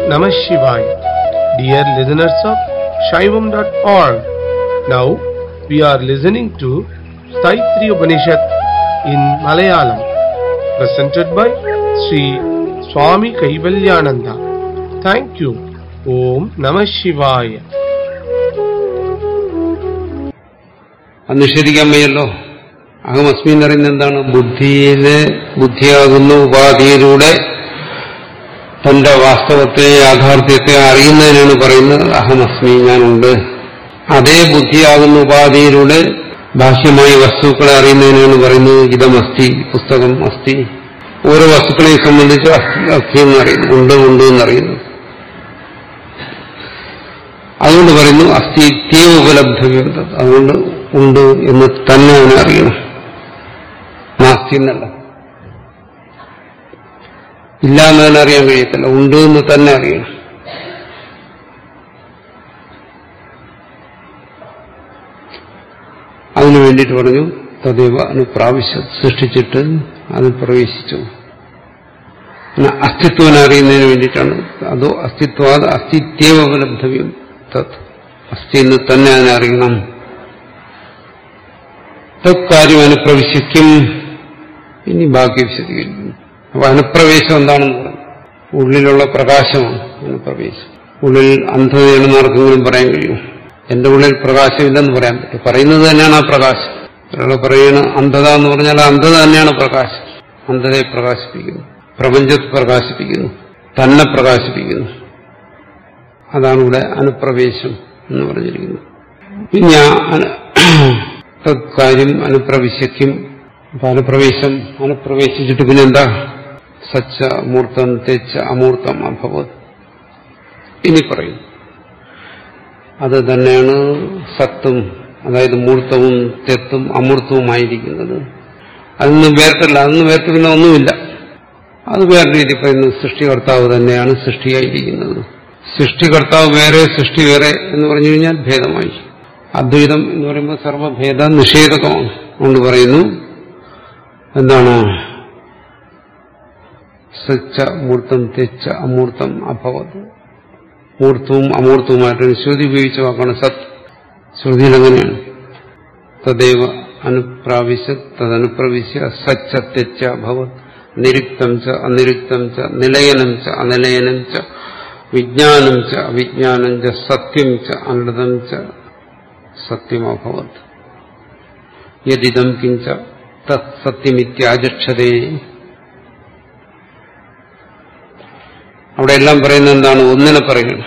Namah Shivaya. Dear listeners of Shaivam.org, now we are listening to Saitri Upanishad in Malayalam, presented by Sri Swami Kaivalyananda. Thank you. Om Namah Shivaya. അത് നിഷേധിക്കാൻ വയ്യല്ലോ അഹമസ്മി എന്ന് പറയുന്നത് എന്താണ് ബുദ്ധിയിലെ ബുദ്ധിയാകുന്ന ഉപാധിയിലൂടെ തന്റെ വാസ്തവത്തെ യാഥാർത്ഥ്യത്തെ അറിയുന്നതിനാണ് പറയുന്നത് അഹമസ്മി ഞാനുണ്ട് അതേ ബുദ്ധിയാകുന്ന ഉപാധിയിലൂടെ ബാഹ്യമായ വസ്തുക്കളെ അറിയുന്നതിനാണ് പറയുന്നത് ഇതമസ്തി പുസ്തകം അസ്ഥി ഓരോ വസ്തുക്കളെയും സംബന്ധിച്ച് അസ്ഥി അസ്ഥി എന്നറിയുന്നു ഉണ്ട് ഉണ്ട് എന്നറിയുന്നു അതുകൊണ്ട് പറയുന്നു അസ്ഥിത്യ ഉപലബ്ധവ്യം തത്. അതുകൊണ്ട് ഉണ്ട് എന്ന് തന്നെ അവനെ അറിയണം നാസ്തി എന്നല്ല ഇല്ല എന്നതിനെ അറിയാൻ കഴിയത്തില്ല ഉണ്ട് എന്ന് തന്നെ അറിയണം അതിനു വേണ്ടിയിട്ട് പറഞ്ഞു തദൈവ അനുപ്രാവശ്യ സൃഷ്ടിച്ചിട്ട് അതിൽ പ്രവേശിച്ചു പിന്നെ അസ്തിത്വനെ അറിയുന്നതിന് വേണ്ടിയിട്ടാണ് അതോ അസ്തിത്വാത് അസ്തിത്വ ഉപലബ്ധവ്യം തത് അസ്ഥി എന്ന് തന്നെ അതിനെ അറിയണം തത്കാര്യം അനുപ്രവേശിക്കും ഇനി ബാക്കി വിശദീകരിക്കുന്നു അപ്പൊ അനുപ്രവേശം എന്താണെന്ന് പറഞ്ഞു ഉള്ളിലുള്ള പ്രകാശമാണ് അനുപ്രവേശം ഉള്ളിൽ അന്ധതയാണെന്ന് ആർക്കെങ്കിലും പറയാൻ കഴിയും എന്റെ ഉള്ളിൽ പ്രകാശമില്ലെന്ന് പറയാൻ പറ്റും പറയുന്നത് തന്നെയാണ് ആ പ്രകാശം ഒരാൾ പറയുന്ന അന്ധത എന്ന് പറഞ്ഞാൽ ആ അന്ധത തന്നെയാണ് പ്രകാശം അന്ധതയെ പ്രകാശിപ്പിക്കുന്നു പ്രപഞ്ചത്തെ പ്രകാശിപ്പിക്കുന്നു തന്നെ പ്രകാശിപ്പിക്കുന്നു അതാണ് ഇവിടെ അനുപ്രവേശം എന്ന് പറഞ്ഞിരിക്കുന്നത് പിന്നെ ആ അന- തത്കാര്യം അനുപ്രവേശിക്കും അപ്പൊ അനുപ്രവേശം അനുപ്രവേശിച്ചിട്ട് പിന്നെന്താ സച്ച മൂർത്തം തെച്ച അമൂർത്തം അഭവത് ഇനി പറയും അത് തന്നെയാണ് സത്തും അതായത് മൂർത്തവും തെത്തും അമൂർത്തവുമായിരിക്കുന്നത് അതൊന്നും വേർത്തല്ല അതൊന്നും വേർത്ത് പിന്നെ ഒന്നുമില്ല അത് വേറെ രീതി പറയുന്നു സൃഷ്ടികർത്താവ് തന്നെയാണ് സൃഷ്ടിയായിരിക്കുന്നത് സൃഷ്ടികർത്താവ് വേറെ സൃഷ്ടി വേറെ എന്ന് പറഞ്ഞു കഴിഞ്ഞാൽ ഭേദമായി അദ്വൈതം എന്ന് പറയുമ്പോൾ സർവഭേദ നിഷേധകമാണ് കൊണ്ട് പറയുന്നു എന്താണ് സച്ച മൂർത്തം തെച്ച അമൂർത്തം അഭവത് മൂർത്തവും അമൂർത്തവുമായിട്ടാണ് ശ്രുതി ഉപയോഗിച്ച വാക്കാണ് സത് ശ്രുതിയിൽ അങ്ങനെയാണ് തദൈവ അനുപ്രാവശ്യ തദനുപ്രവിശ്യ സച്ച തെച്ച അഭവത് നിരുക്തം ച അനിരുക്തം ച നിലയനം ച അനിലയനം ച വിജ്ഞാനം ച അവിജ്ഞാനം ച സത്യം ച അനൃതം ച സത്യമഭവത് യദിദം കിഞ്ച തത് സത്യമിത്യാചക്ഷതേ അവിടെ എല്ലാം പറയുന്നത് എന്താണ് ഒന്നിനെ പറയുന്നു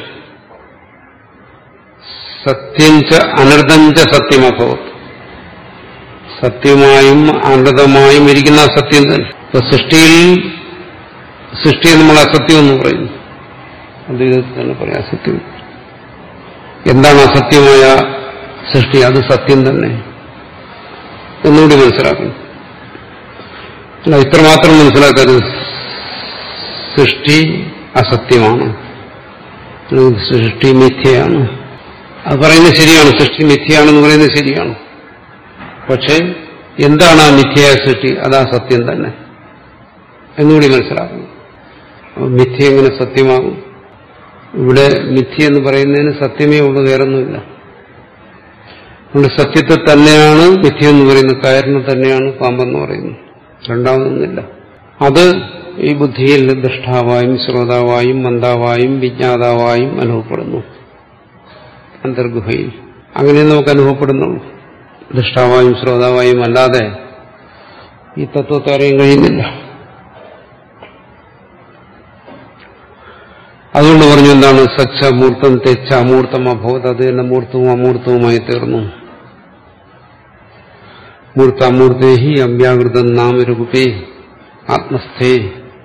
സത്യം ച അനൃതം ച സത്യമഭവത് സത്യമായും അനൃതമായും ഇരിക്കുന്ന ആ സത്യം തന്നെ ഇപ്പൊ സൃഷ്ടിയിൽ സൃഷ്ടിയെ നമ്മൾ അസത്യം എന്ന് പറയുന്നു അദ്വൈതത്തിൽ തന്നെ പറയാം അസത്യം എന്താണ് അസത്യമായ സൃഷ്ടി അത് സത്യം തന്നെ ഒന്നുകൂടി മനസ്സിലാക്കണം അല്ല ഇത്രമാത്രം മനസ്സിലാക്കരുത് സൃഷ്ടി അസത്യമാണ് അല്ലെങ്കിൽ സൃഷ്ടി മിഥ്യയാണ് അത് പറയുന്നത് ശരിയാണ് സൃഷ്ടി മിഥ്യയാണെന്ന് പറയുന്നത് ശരിയാണ് പക്ഷെ എന്താണ് ആ മിഥ്യയായ സൃഷ്ടി അതാ സത്യം തന്നെ എന്നുകൂടി മനസ്സിലാക്കണം അപ്പൊ മിഥ്യ എങ്ങനെ സത്യമാകും ഇവിടെ മിഥ്യ എന്ന് പറയുന്നതിന് സത്യമേ ഉള്ളൂ വേറൊന്നുമില്ല അതുകൊണ്ട് സത്യത്തെ തന്നെയാണ് മിഥ്യ എന്ന് പറയുന്നത് കയറിന് തന്നെയാണ് പാമ്പെന്ന് പറയുന്നത് രണ്ടാമതൊന്നുമില്ല അത് ഈ ബുദ്ധിയിൽ ദൃഷ്ടാവായും ശ്രോതാവായും മന്ദാവായും വിജ്ഞാതാവായും അനുഭവപ്പെടുന്നു അന്തർഗുഹയിൽ അങ്ങനെ നമുക്ക് അനുഭവപ്പെടുന്നുള്ളൂ ദൃഷ്ടാവായും ശ്രോതാവായും അല്ലാതെ ഈ തത്വത്തെ അറിയാൻ കഴിയുന്നില്ല അതുകൊണ്ട് പറഞ്ഞു എന്താണ് സച്ച മൂർത്തം തെച്ച അമൂർത്തം അഭവത് അത് തന്നെ മൂർത്തവും അമൂർത്തവുമായി തീർന്നു മൂർത്ത അമൂർത്തേഹി അവ്യാകൃതം നാമരൂപേ ആത്മസ്ഥേ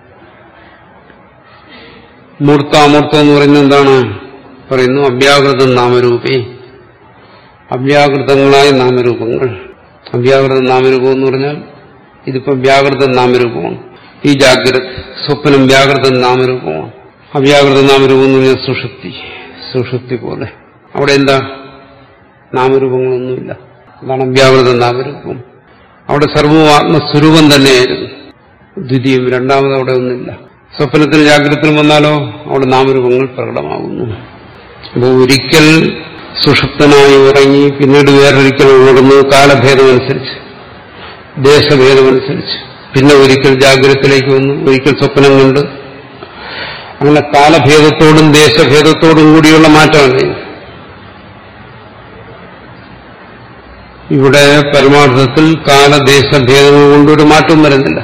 മൂർത്ത അമൂർത്തം എന്ന് പറയുന്നത് എന്താണ് പറയുന്നു അവ്യാകൃതം നാമരൂപേ അവ്യാകൃതങ്ങളായ നാമരൂപങ്ങൾ അവ്യാകൃത നാമരൂപം എന്ന് പറഞ്ഞാൽ ഇതിപ്പോ വ്യാകൃത നാമരൂപമാണ് ഈ ജാഗ്രത സ്വപ്നം വ്യാകൃത നാമരൂപമാണ് അവ്യാകൃത നാമരൂപം എന്ന് പറഞ്ഞാൽ സുഷുപ്തി സുഷുപ്തി പോലെ അവിടെ എന്താ നാമരൂപങ്ങളൊന്നുമില്ല അതാണ് അവ്യാകൃത നാമരൂപം അവിടെ സർവവും ആത്മസ്വരൂപം തന്നെയായിരുന്നു ദ്വിതീയം രണ്ടാമത് അവിടെ ഒന്നില്ല സ്വപ്നത്തിൽ ജാഗ്രതത്തിലും വന്നാലോ അവിടെ നാമരൂപങ്ങൾ പ്രകടമാകുന്നു അപ്പോൾ ഒരിക്കൽ സുഷുപ്തനായി ഉറങ്ങി പിന്നീട് വേറൊരിക്കൽ ഉണർന്നു കാലഭേദമനുസരിച്ച് ദേശഭേദമനുസരിച്ച് പിന്നെ ഒരിക്കൽ ജാഗ്രതത്തിലേക്ക് വന്നു ഒരിക്കൽ സ്വപ്നം കണ്ട് അങ്ങനെ കാലഭേദത്തോടും ദേശഭേദത്തോടും കൂടിയുള്ള മാറ്റമല്ല ഇത്. ഇവിടെ പരമാർത്ഥത്തിൽ കാലദേശഭേദങ്ങൾ കൊണ്ടൊരു മാറ്റവും വരുന്നില്ല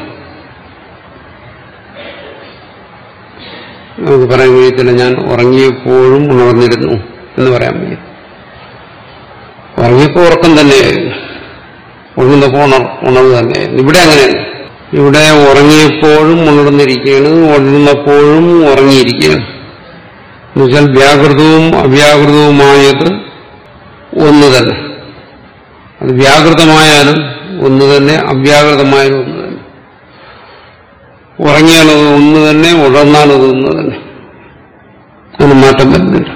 നമുക്ക് പറയാൻ കഴിയത്തില്ല ഞാൻ ഉറങ്ങിയപ്പോഴും ഉണർന്നിരുന്നു എന്ന് പറയാൻ വയ്യ ഉറങ്ങിയപ്പോൾ ഉറക്കം തന്നെയായിരുന്നു ഉണർന്നപ്പോൾ ഉണർ ഉണർവ് തന്നെയായിരുന്നു ഇവിടെ അങ്ങനെയല്ല ഇവിടെ ഉറങ്ങിയപ്പോഴും ഉണർന്നിരിക്കുകയാണ് ഉണർന്നപ്പോഴും ഉറങ്ങിയിരിക്കുകയാണ് എന്നുവെച്ചാൽ വ്യാകൃതവും അവ്യാകൃതവുമായത് ഒന്ന് തന്നെ അത് വ്യാകൃതമായാലും ഒന്ന് തന്നെ അവ്യാകൃതമായാലും ഒന്ന് തന്നെ ഉറങ്ങിയാലത് ഒന്ന് തന്നെ ഉണർന്നാലത് ഒന്ന് തന്നെ അതിന് മാറ്റം വരുന്നില്ല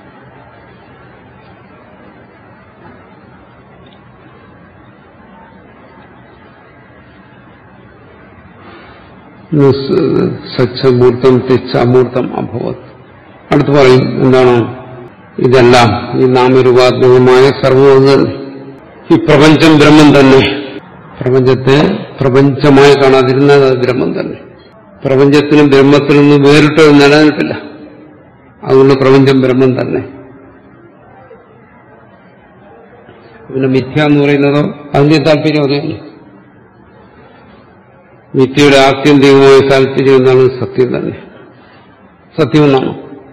സച്ചമൂർത്തം തെച്ചമൂർത്തം അഭവത് അടുത്ത് പറയും എന്താണ് ഇതെല്ലാം ഈ നാമരൂപാത്മകമായ സർവ്വം തന്നെ ഈ പ്രപഞ്ചം ബ്രഹ്മം തന്നെ പ്രപഞ്ചത്തെ പ്രപഞ്ചമായി കാണാതിരുന്നത് അത് ബ്രഹ്മം തന്നെ പ്രപഞ്ചത്തിനും ബ്രഹ്മത്തിൽ നിന്ന് വേറിട്ടൊരു നിലനിൽപ്പില്ല അതുകൊണ്ട് പ്രപഞ്ചം ബ്രഹ്മം തന്നെ പിന്നെ മിഥ്യ എന്ന് പറയുന്നതോ അതിന്റെ താല്പര്യം അറിയില്ല മിഥ്യയുടെ ആത്യന്തികമായ താല്പര്യം എന്താണ് സത്യം തന്നെ സത്യം എന്നാണോ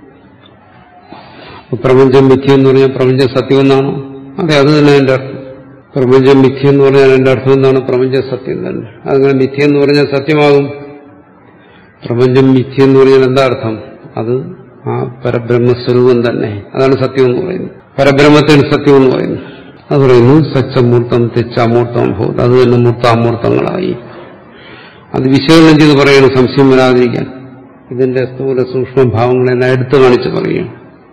പ്രപഞ്ചം മിഥ്യ എന്ന് പറഞ്ഞാൽ പ്രപഞ്ചം സത്യം എന്നാണോ അതെ അത് തന്നെ എന്റെ അർത്ഥം പ്രപഞ്ചം മിഥ്യ എന്ന് പറഞ്ഞാൽ എന്റെ അർത്ഥം എന്താണ് പ്രപഞ്ചം സത്യം തന്നെ അതങ്ങനെ മിഥ്യ എന്ന് പറഞ്ഞാൽ സത്യമാകും പ്രപഞ്ചം മിഥ്യ എന്ന് പറഞ്ഞാൽ എന്താ അർത്ഥം അത് ആ പരബ്രഹ്മസ്വരൂപം തന്നെ അതാണ് സത്യം എന്ന് പറയുന്നത് പരബ്രഹ്മത്തിന് സത്യം എന്ന് പറയുന്നു അത് പറയുന്നു സച്ചമൂർത്തം തെച്ചമൂർത്തം ഭൂത് അത് തന്നെ മൂർത്താമൂർത്തങ്ങളായി അത് വിശകലനം ചെയ്ത് പറയണം സംശയം വരാതിരിക്കാൻ ഇതിന്റെ സ്ഥൂല സൂക്ഷ്മ ഭാവങ്ങളെല്ലാം എടുത്തു കാണിച്ച് പറയുകയാണ്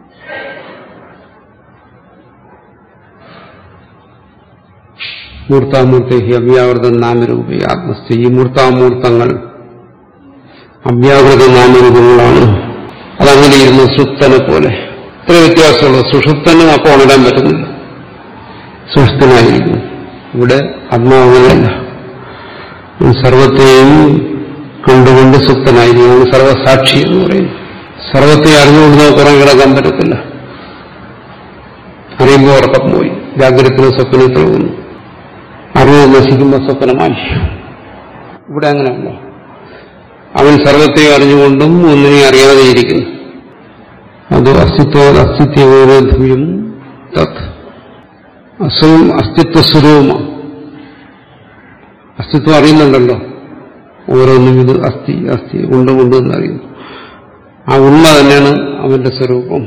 മൂർത്താമൂർത്തി അവ്യാകൃത നാമരൂപി ആത്മസ്ഥ ഈ മൂർത്താമൂർത്തങ്ങൾ അവ്യാകൃത നാമരൂപങ്ങളാണ് അതങ്ങനെ ഇരുന്നു സുപ്തനെ പോലെ ഇത്ര വ്യത്യാസമുള്ള സുഷുപ്തന് അപ്പോൾ ഉണരാൻ പറ്റുന്നില്ല സുഷുപ്തനായിരിക്കുന്നു ഇവിടെ ആത്മാവല്ല സർവത്തെയും കണ്ടുകൊണ്ട് സുപ്തനായിരിക്കുന്നു സർവസാക്ഷി എന്ന് പറയുന്നു സർവത്തെ അറിഞ്ഞുകൊണ്ട് നമുക്ക് ഉറങ്ങി കിടക്കാൻ പറ്റത്തില്ല അറിയുമ്പോൾ ഉറക്കം പോയി ജാഗ്രതത്തിലും സ്വപ്നത്തിലും വന്നു അറിവ് നശിക്കുമ്പോൾ സ്വപ്നമായി ഇവിടെ അങ്ങനെയല്ല അവൻ സർവത്തെ അറിഞ്ഞുകൊണ്ടും ഒന്നിനെ അറിയാതെ ഇരിക്കുന്നു അത് അസ്തിത്വ അസ്തിത്വബോധം തത് അസുഖം അസ്തിത്വ സ്വരൂപമാണ് അസ്തിത്വം അറിയുന്നുണ്ടല്ലോ ഓരോന്നും ഇത് അസ്ഥി അസ്ഥി ഉണ്ട് ഉണ്ട് എന്നറിയുന്നു ആ ഉണ്മ തന്നെയാണ് അവന്റെ സ്വരൂപം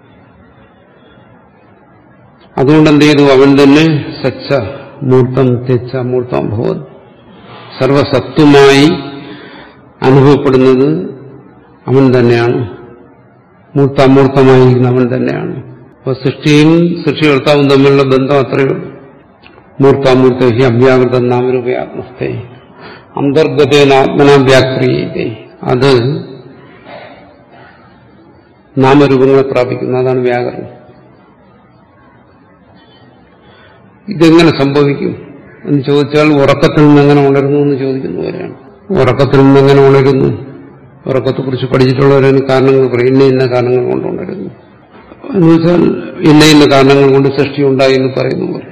അതുകൊണ്ട് എന്ത് ചെയ്തു അവൻ തന്നെ സച്ച മൂർത്തം തെച്ച മൂർത്തം ഭവത് സർവസത്വമായി അനുഭവപ്പെടുന്നത് അവൻ തന്നെയാണ് മൂർത്താമൂർത്തമായിരിക്കുന്ന അവൻ തന്നെയാണ് അപ്പോൾ സൃഷ്ടിയും സൃഷ്ടികർത്താവും തമ്മിലുള്ള ബന്ധം അത്രയേ ഉള്ളൂ മൂർത്താമൂർത്ത ഹി അവ്യാകൃത നാമരൂപയാത്മസ്ഥ അന്തർഗതേന ആത്മനാ വ്യാക്രിയതേ അത് നാമരൂപങ്ങളെ പ്രാപിക്കുന്നു അതാണ് വ്യാകരണം ഇതെങ്ങനെ സംഭവിക്കും എന്ന് ചോദിച്ചാൽ ഉറക്കത്തിൽ നിന്ന് എങ്ങനെ ഉണരുന്നു എന്ന് ചോദിക്കുന്നവരാണ് ഉറക്കത്തിൽ നിന്ന് എങ്ങനെ ഉണരുന്നു ഉറക്കത്തെക്കുറിച്ച് പഠിച്ചിട്ടുള്ളവരതിന് കാരണങ്ങൾ പറയും ഇന്ന ഇന്ന കാരണങ്ങൾ കൊണ്ട് ഉണരുന്നു എന്ന് വെച്ചാൽ ഇന്ന ഇന്ന കാരണങ്ങൾ കൊണ്ട് സൃഷ്ടി ഉണ്ടായി എന്ന് പറയുന്നു പോലെ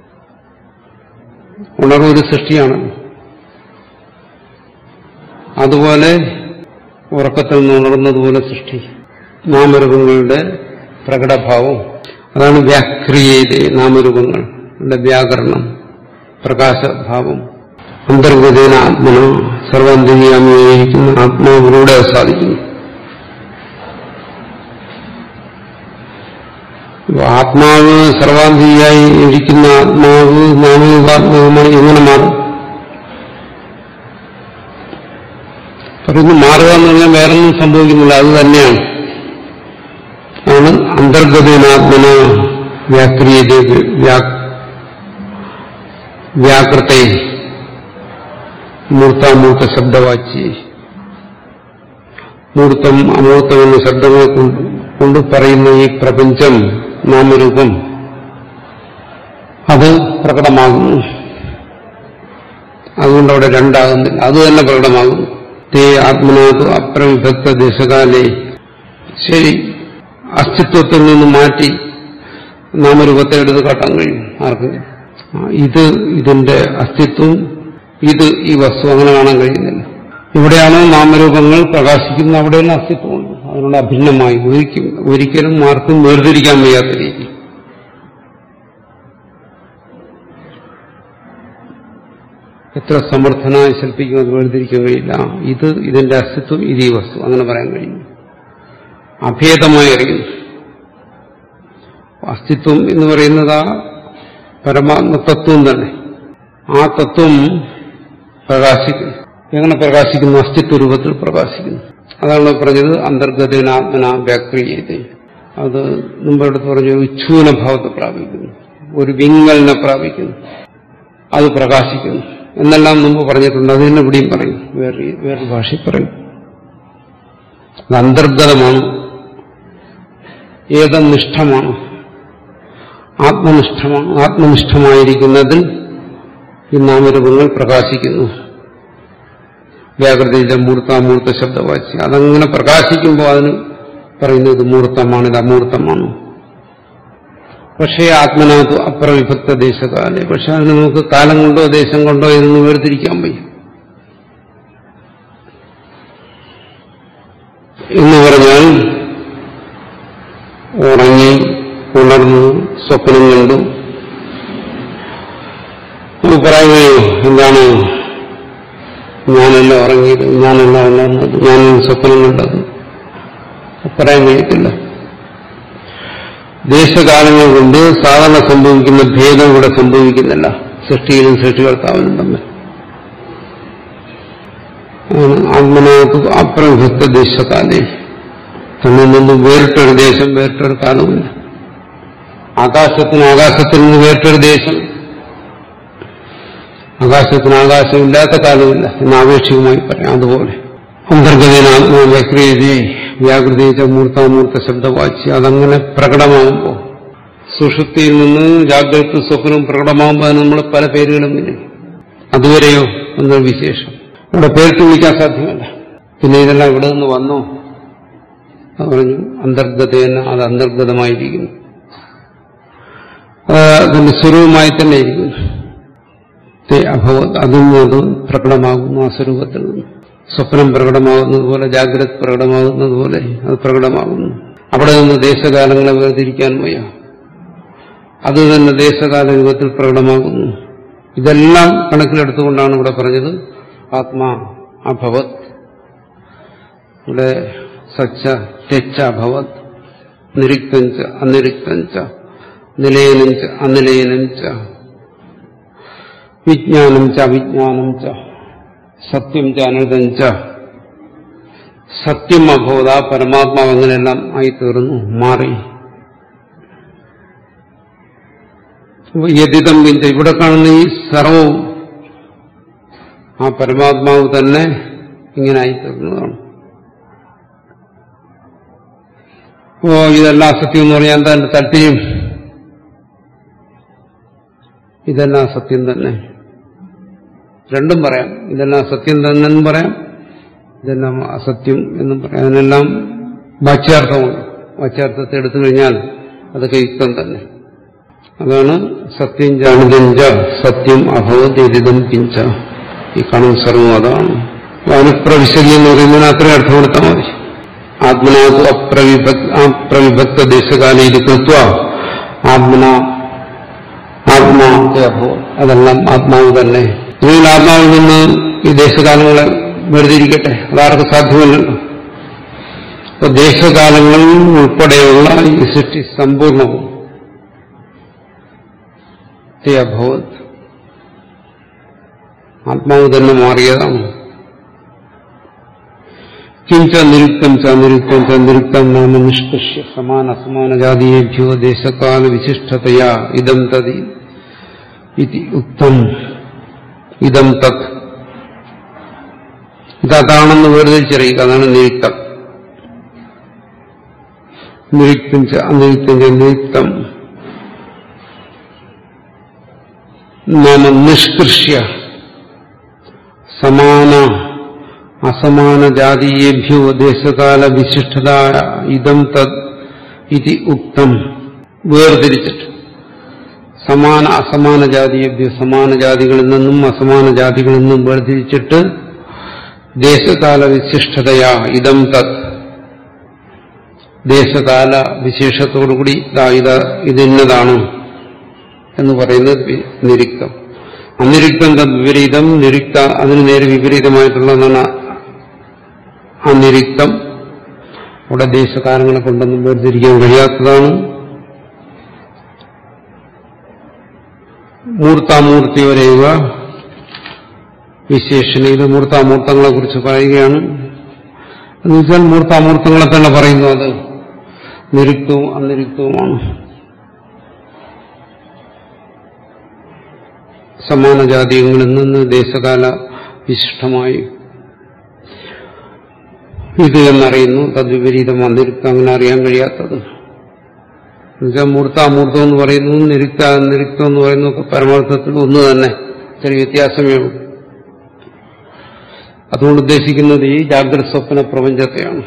ഉണർവ് ഒരു സൃഷ്ടിയാണ് അതുപോലെ ഉറക്കത്തിൽ നിന്ന് ഉണർന്നതുപോലെ സൃഷ്ടി നാമരൂപങ്ങളുടെ പ്രകടഭാവം അതാണ് വ്യാക്രിയത നാമരൂപങ്ങളുടെ വ്യാകരണം പ്രകാശഭാവം അന്തർഗതേന ആത്മന സർവാന്തര്യാമിയായിരിക്കുന്ന ആത്മാവിലൂടെ അത് സാധിക്കുന്നു ആത്മാവ് സർവാന്തരിയായി ഇരിക്കുന്ന ആത്മാവ് നാമരൂപാത്മകമായി എങ്ങനെ മാറും പറയുന്നു മാറുക എന്ന് പറഞ്ഞാൽ വേറൊന്നും സംഭവിക്കുന്നില്ല അത് തന്നെയാണ് ആണ് അന്തർഗതനാത്മന വ്യാക്രിയത വ്യാകൃത്തെ മൂർത്താമൂർത്ത ശബ്ദവാച്ചി മൂർത്തം അമൂർത്തം എന്ന ശബ്ദങ്ങൾ കൊണ്ട് കൊണ്ട് പറയുന്ന ഈ പ്രപഞ്ചം നാമരൂപം അത് പ്രകടമാകുന്നു അതുകൊണ്ട് അവിടെ രണ്ടാകുന്നില്ല അത് തന്നെ പ്രകടമാകുന്നു തേ ആത്മനാഥു അപ്രവിഭക്ത ദേശകാലേ ശരി അസ്തിത്വത്തിൽ നിന്ന് മാറ്റി നാമരൂപത്തെ എടുത്ത് കാട്ടാൻ കഴിയും ആർക്കെങ്കിലും ആ, ഇത് ഇതിന്റെ അസ്തിത്വം ഇത് ഈ വസ്തു അങ്ങനെ കാണാൻ കഴിയുന്നില്ല എവിടെയാണോ നാമരൂപങ്ങൾ പ്രകാശിക്കുന്നത് അവിടെയെല്ലാം അസ്തിത്വമുണ്ട് അതിനോട് അഭിന്നമായി ഒരിക്കലും ഒരിക്കലും ആർക്കും വേർതിരിക്കാൻ വയ്യാത്ത രീതി എത്ര സമർത്ഥനായ ശില്പിക്കും അത് വേർതിരിക്കാൻ കഴിയില്ല ഇത് ഇതിന്റെ അസ്തിത്വം ഇത് ഈ വസ്തു അങ്ങനെ പറയാൻ കഴിയും അഭേദമായി അറിയുന്നു അസ്തിത്വം എന്ന് പറയുന്നത് ആ പരമാത്മ തത്വം തന്നെ ആ തത്വം പ്രകാശിക്കുന്നു എങ്ങനെ പ്രകാശിക്കുന്നു അസ്തിത്വ രൂപത്തിൽ പ്രകാശിക്കുന്നു അതാണ് പറഞ്ഞത് അന്തർഗതനാത്മന വ്യാക്രിയത് അത് മുമ്പെടുത്ത് പറഞ്ഞു ഉച്ഛൂന ഭാവത്തെ പ്രാപിക്കുന്നു ഒരു വിങ്ങലിനെ പ്രാപിക്കുന്നു അത് പ്രകാശിക്കുന്നു എന്നെല്ലാം മുമ്പ് പറഞ്ഞിട്ടുണ്ട് അത് തന്നെ ഇവിടെയും പറയും വേറെ വേറൊരു ഭാഷയിൽ പറയും അത് അന്തർഗതമാണ് ഏതനിഷ്ഠമാണ് ആത്മനിഷ്ഠമാണ് ആത്മനിഷ്ഠമായിരിക്കുന്നതിൽ ഈ നാമരൂപങ്ങൾ പ്രകാശിക്കുന്നു വ്യാകൃതിയിലെ മൂർത്താമൂർത്ത ശബ്ദവാച്യ അതങ്ങനെ പ്രകാശിക്കുമ്പോൾ അതിന് പറയുന്നത് മൂർത്തമാണ് ഇത് അമൂർത്തമാണ് പക്ഷേ ആത്മനാഥു അപ്രവിഭക്ത ദേശകാലെ പക്ഷെ അതിന് നമുക്ക് കാലം കൊണ്ടോ ദേശം കൊണ്ടോ ഇതൊന്നും വേർതിരിക്കാൻ വയ്യ എന്ന് പറഞ്ഞാൽ ഉറങ്ങി ഉണർന്നു സ്വപ്നം കണ്ടു നമുക്ക് പറയുകയോ എന്താണ് ഞാനല്ല ഉറങ്ങിയത് ഞാനല്ല ഉണർന്നത് ഞാൻ സ്വപ്നം കണ്ടത് പറയാൻ കഴിയത്തില്ല ദേശകാലങ്ങൾ കൊണ്ട് സാധാരണ സംഭവിക്കുന്ന ഭേദം ഇവിടെ സംഭവിക്കുന്നില്ല സൃഷ്ടിയിലും സൃഷ്ടികർത്താവിനും തമ്മിൽ ആത്മനാഥ് അപ്രവിഭക്ത ദേശകാലേ തന്നിൽ നിന്നും വേറിട്ടൊരു ദേശം വേറിട്ടൊരു കാലവുമില്ല ആകാശത്തിന് ആകാശത്തിൽ നിന്ന് വേറിട്ടൊരു ദേശം ആകാശത്തിന് ആകാശമില്ലാത്ത കാലമില്ല എന്ന് ആപേക്ഷികമായി പറയാം അതുപോലെ അന്തർഗതനാത്മവ്യക്രിയതി വ്യാകൃതിച്ച മൂർത്താമൂർത്ത ശബ്ദവാച്യ അതങ്ങനെ പ്രകടമാകുമ്പോൾ സുഷുപ്തിയിൽ നിന്ന് ജാഗ്രത സ്വപ്നവും പ്രകടമാകുമ്പോൾ അതിന് നമ്മൾ പല പേരുകളും വിളിക്കും അതുവരെയോ എന്നൊരു വിശേഷം ഇവിടെ പേരിട്ട് വിളിക്കാൻ സാധ്യമല്ല പിന്നെ ഇതെല്ലാം ഇവിടെ നിന്ന് വന്നു അത് പറഞ്ഞു അന്തർഗതേന അത് അന്തർഗതമായിരിക്കുന്നു അത് അതിന്റെ സ്വരൂപമായി തന്നെ ഇരിക്കുന്നു തേ അഭവത് അതിൽ നിന്ന് അത് പ്രകടമാകുന്നു ആ സ്വരൂപത്തിൽ നിന്ന് സ്വപ്നം പ്രകടമാകുന്നത് പോലെ ജാഗ്രത പ്രകടമാകുന്നത് പോലെ അത് പ്രകടമാകുന്നു അവിടെ നിന്ന് ദേശകാലങ്ങളെ വേർതിരിക്കാൻ വയ്യ അത് തന്നെ ദേശകാല രൂപത്തിൽ പ്രകടമാകുന്നു ഇതെല്ലാം കണക്കിലെടുത്തുകൊണ്ടാണ് ഇവിടെ പറഞ്ഞത് ആത്മാ അഭവത് ഇവിടെ സച്ച തെച്ച അഭവത് നിരുക്തഞ്ച അനിരുക്തഞ്ച നിലയനം ച അനിലയനം ച വിജ്ഞാനം ച അവിജ്ഞാനം ച സത്യം ച അനൃതം ച സത്യം അഭവത പരമാത്മാവ് അങ്ങനെയെല്ലാം ആയിത്തീർന്നു മാറി യതിതം വിന്ത ഇവിടെ കാണുന്ന ഈ സർവവും ആ പരമാത്മാവ് തന്നെ ഇങ്ങനെ ആയിത്തീർന്നതാണ് ഓ ഇതെല്ലാം അസത്യം എന്ന് പറഞ്ഞാൽ എന്താ എന്റെ താല്പര്യം ഇതെല്ലാം സത്യം തന്നെ രണ്ടും പറയാം ഇതെല്ലാം സത്യം തന്നെ എന്നും പറയാം ഇതെല്ലാം അസത്യം എന്നും പറയാം അതിനെല്ലാം വാച്യാർത്ഥമുണ്ട് വാച്യാർത്ഥത്തെ എടുത്തു കഴിഞ്ഞാൽ അതൊക്കെ യുക്തം തന്നെ അതാണ് സത്യം ജാണിതഞ്ച സത്യം അഭവത് എരിതം പിഞ്ച ഈ കാണുന്ന സർവം അതാണ് അനുപ്രവിശതി എന്ന് പറയുന്നതിന് അത്രയും അർത്ഥം കൊടുത്താൽ മതി ആത്മനാഥു അപ്രവിഭക്ത അപ്രവിഭക്ത ദേശകാലം ഇത് കൃത്വ ആത്മന ആത്മാത്തെ അഭവം അതെല്ലാം ആത്മാവ് തന്നെ ഇല്ലെങ്കിൽ ആത്മാവിൽ നിന്ന് ഈ ദേശകാലങ്ങളെ വേർതിരിക്കട്ടെ അതാർക്ക് സാധ്യമല്ലല്ലോ അപ്പൊ ദേശകാലങ്ങൾ ഉൾപ്പെടെയുള്ള ഈ സൃഷ്ടി സമ്പൂർണവും തേ അഭവത് ആത്മാവ് തന്നെ മാറിയതാണ് കിഞ്ച നിരുക്തം ച നിരുക്തം ച നിരുക്തം നാമ നിഷ്കൃഷ്യ സമാന അസമാന ജാതീയേഭ്യോ ദേശകാല വിശിഷ്ടതയാ ഇതം തതി ഇതി ഉക്തം ഇതം തത് ഇതതാണെന്ന് വേർതിരിച്ചറിയുക അതാണ് നിരുക്തം നിരുക്തം ച അനിരുക്തം ച നിരുക്തം നാമ നിഷ്കൃഷ്യ സമാന അസമാന ജാതീയേഭ്യോ ദേശകാല വിശിഷ്ടത ഇതം തത് ഇതി ഉക്തം വേർതിരിച്ചിട്ട് സമാന അസമാന ജാതിയേഭ്യോ സമാന ജാതികളിൽ നിന്നും അസമാന ജാതികളിൽ നിന്നും വേർതിരിച്ചിട്ട് ദേശകാല വിശിഷ്ടതയാ ഇതം തത് ദേശകാല വിശേഷത്തോടുകൂടി ദാ ഇത് ഇതിന്നതാണ് എന്ന് പറയുന്നത് വി- നിരുക്തം അനിരുക്തം തത് വിപരീതം നിരുക്ത അതിന് നേരെ വിപരീതമായിട്ടുള്ളതാണ് അനിരുക്തം അവിടെ ദേശകാലങ്ങളെ കൊണ്ടൊന്നും വേർതിരിക്കാൻ കഴിയാത്തതാണ് മൂർത്താമൂർത്തിവരെയുക വിശേഷണ ഇത് മൂർത്താമൂർത്തങ്ങളെ കുറിച്ച് പറയുകയാണ് എന്ന് വെച്ചാൽ മൂർത്താമൂർത്തങ്ങളെ തന്നെ പറയുന്നു അത് നിരുക്തവും അനിരുക്തവുമാണ് സമാന ജാതീയങ്ങളിൽ നിന്ന് ദേശകാല വിശിഷ്ടമായി ഇത് എന്നറിയുന്നു തദ്വിപരീതം അനിരുക്തം അങ്ങനെ അറിയാൻ കഴിയാത്തത് എന്നുവെച്ചാൽ മൂർത്താമൂർത്തം എന്ന് പറയുന്നു നിരുക്ത നിരുക്തം എന്ന് പറയുന്നു ഒക്കെ പരമാർത്ഥത്തിൽ ഒന്ന് തന്നെ ചെറിയ വ്യത്യാസമേ ഉള്ളൂ അതുകൊണ്ട് ഉദ്ദേശിക്കുന്നത് ഈ ജാഗ്രത സ്വപ്ന പ്രപഞ്ചത്തെയാണ്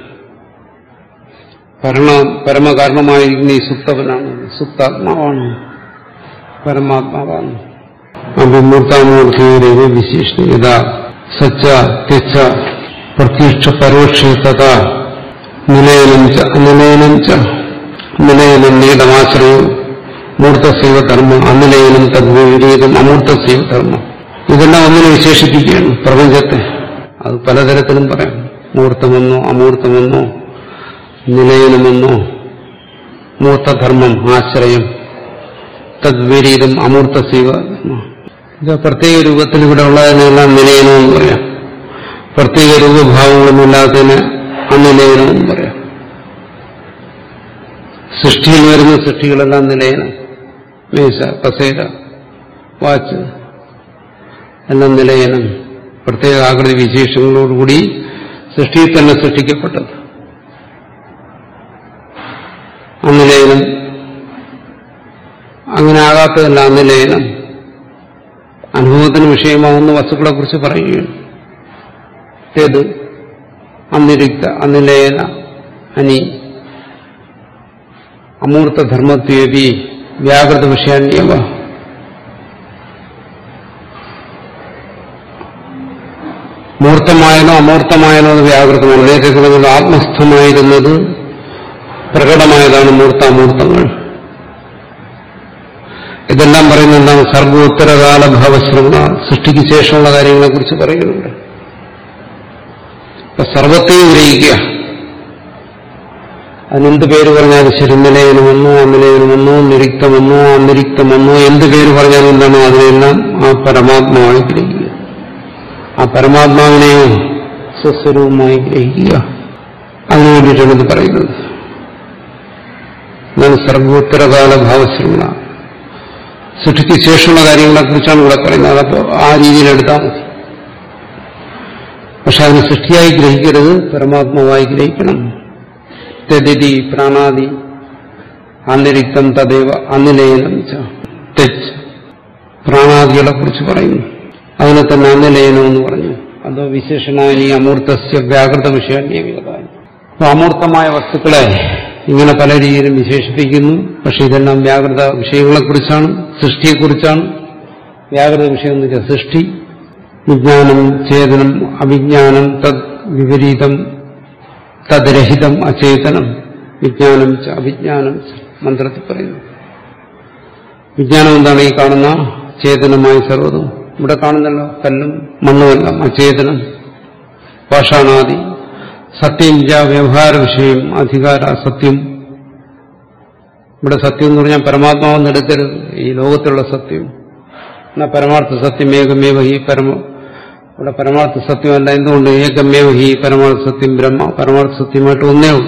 പരമ പരമകാരണമായിരിക്കുന്ന ഈ സുപ്തവനാണ് സുപ്താത്മാവാണ് പരമാത്മാവാണ് അപ്പൊ മൂർത്താമൂർത്തിയുടെ വിശേഷത സച്ച തെച്ച പ്രത്യക്ഷ പരോക്ഷത നിലയനം ച അനിലയനം ച നിലയനം നീതമാശ്രയം മൂർത്തസൈവ ധർമ്മം അനിലയനം തദ്വിപരീതം അമൂർത്തസൈവ ധർമ്മം ഇതെല്ലാം ഒന്നിനെ വിശേഷിപ്പിക്കുകയാണ് പ്രപഞ്ചത്തെ അത് പലതരത്തിലും പറയാം മൂർത്തമെന്നോ അമൂർത്തമെന്നോ നിലയനമെന്നോ മൂർത്തധർമ്മം ആശ്രയം തദ്വിപരീതം അമൂർത്തസൈവ ധർമ്മം ഇത് പ്രത്യേക രൂപത്തിൽ ഇവിടെ ഉള്ളതിനെല്ലാം നിലയനമെന്ന് പറയാം പ്രത്യേക രൂപഭാവങ്ങളൊന്നുമില്ലാത്തതിന് അനിലയനമെന്ന് പറയാം സൃഷ്ടിയിൽ വരുന്ന സൃഷ്ടികളെല്ലാം നിലയനം മേശ കസേര വാച്ച് എല്ലാം നിലയനം പ്രത്യേക ആകൃതി വിശേഷങ്ങളോടുകൂടി സൃഷ്ടിയിൽ തന്നെ സൃഷ്ടിക്കപ്പെട്ടത് അനിലയനം അങ്ങനെ ആകാത്തതല്ല അനിലയനം അനുഭവത്തിന് വിഷയമാകുന്ന വസ്തുക്കളെ കുറിച്ച് പറയുകയാണ് ഏത് അനിരുക്ത അനിലയന അനി അമൂർത്തധർമ്മത്വേപി വ്യാകൃത വിഷയാന്യവ മൂർത്തമായാലോ അമൂർത്തമായാലോ അത് വ്യാകൃതമാണ് നേരത്തെ പറഞ്ഞത് ആത്മസ്ഥമായിരുന്നത് പ്രകടമായതാണ് മൂർത്താമൂർത്തങ്ങൾ ഇതെല്ലാം പറയുന്നത് എന്താണ് സർവോത്തരകാല ഭാവശ്രമ സൃഷ്ടിക്ക് ശേഷമുള്ള കാര്യങ്ങളെ കുറിച്ച് പറയുന്നുണ്ട് അപ്പൊ സർവത്തെയും ഗ്രഹിക്കുക അതിനെന്ത് പേര് പറഞ്ഞാലും ശരി നിലയനമെന്നോ അനിലയനമെന്നോ നിരുക്തമെന്നോ അനിരുക്തമെന്നോ എന്ത് പേര് പറഞ്ഞാലും എന്താണോ അതിനെല്ലാം ആ പരമാത്മാവായി ഗ്രഹിക്കുക ആ പരമാത്മാവിനെയോ സ്വസ്വരൂപമായി ഗ്രഹിക്കുക അതിനു വേണ്ടിയിട്ടാണ് ഇത് പറയുന്നത് എന്നാണ് സർവോത്തരകാല ഭാവശ്രമണ സൃഷ്ടിക്ക് ശേഷമുള്ള കാര്യങ്ങളെക്കുറിച്ചാണ് ഇവിടെ പറയുന്നത് അപ്പോൾ ആ രീതിയിൽ എടുത്താൽ മതി പക്ഷെ അതിനെ സൃഷ്ടിയായി ഗ്രഹിക്കരുത് പരമാത്മാവായി ഗ്രഹിക്കണം തെതി പ്രാണാദി അനിരിക്തം തദൈവ അനിലയനം ച തെച്ച് പ്രാണാദികളെ കുറിച്ച് പറയുന്നു അതിനെ തന്നെ അനിലയനം എന്ന് പറഞ്ഞു അതോ വിശേഷണാനി അമൂർത്തസ്യ വ്യാകൃത വിഷയാന്യവിധമായി അപ്പൊ അമൂർത്തമായ വസ്തുക്കളെ ഇങ്ങനെ പല രീതിയിലും വിശേഷിപ്പിക്കുന്നു പക്ഷെ ഇതെല്ലാം വ്യാകൃത വിഷയങ്ങളെക്കുറിച്ചാണ് സൃഷ്ടിയെക്കുറിച്ചാണ് വ്യാകൃത വിഷയം എന്ന് വെച്ചാൽ സൃഷ്ടി വിജ്ഞാനം ചേതനം അവിജ്ഞാനം തദ് വിപരീതം തദ്രഹിതം അചേതനം വിജ്ഞാനം ച അവിജ്ഞാനം ച മന്ത്രത്തിൽ പറയുന്നു വിജ്ഞാനം എന്താണ് ഈ കാണുന്ന ചേതനമായ സർവ്വതും ഇവിടെ കാണുന്നല്ലോ കല്ലും മണ്ണുമെല്ലാം അചേതനം പാഷാണാദി സത്യം ച വ്യവഹാര വിഷയം അധികാര സത്യം ഇവിടെ സത്യം എന്ന് പറഞ്ഞാൽ പരമാത്മാവെന്ന് എടുക്കരുത് ഈ ലോകത്തിലുള്ള സത്യം എന്നാ പരമാർത്ഥ സത്യം ഏകമേവ ഹി പരമ ഇവിടെ പരമാർത്ഥ സത്യമല്ല എന്തുകൊണ്ട് ഏകമേവ ഹി പരമാർത്ഥ സത്യം ബ്രഹ്മ പരമാർത്ഥ സത്യമായിട്ട് ഒന്നേ ഉള്ളൂ